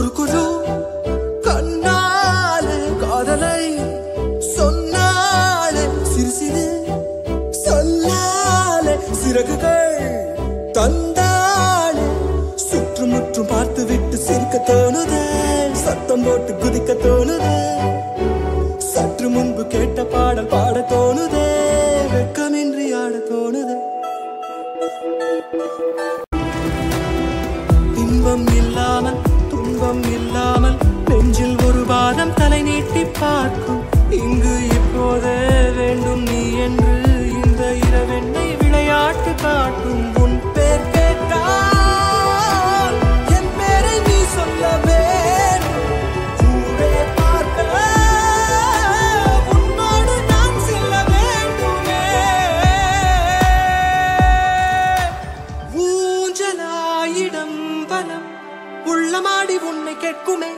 குறு குறு கண்ணாலே காதலை சொன்னாலே சிறு சிறு சொல்லாலே சிறகுகள் தந்தாலே சுற்றுமுற்றும் பார்த்து விட்டு சிரிக்க தோணுதே சத்தம் போட்டு குதிக்க தோணுதே சற்று முன்பு கேட்ட பாடல் பாட தோணுதே வெட்கமின்றி ஆட தோணுதே இன்பம் இல்லாமல் துன்பம் இல்லாமல் நெஞ்சில் ஒரு வாதம் தலை நீட்டி பார்க்கும் இங்கு இப்போதே வேண்டும் நீ என்று இந்த இரவெண்ணை விளையாட்டு காட்டும் உன் பேர் கேட்டால் என் பேரை நீ சொல்ல வேண்டும் ஊரே பார்க்க உன்னோடு நான் செல்ல வேண்டுமே ஊஞ்சலாயிடம் பலம் உள்ளமாடி உன்னை கேட்குமே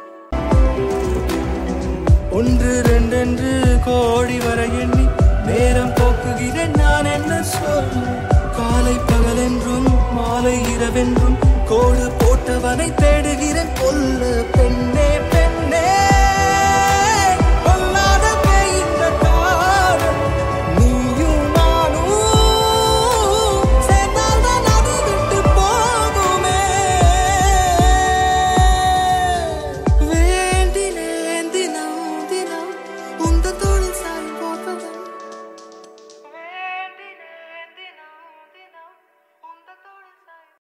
ஒன்று ரெண்டென்று கோடி வர எண்ணி நேரம் போக்குகிறேன் நான் என்ன சொல்ல காலை பகலென்றும் மாலை இரவென்றும் கோடு போட்டவனை தேடு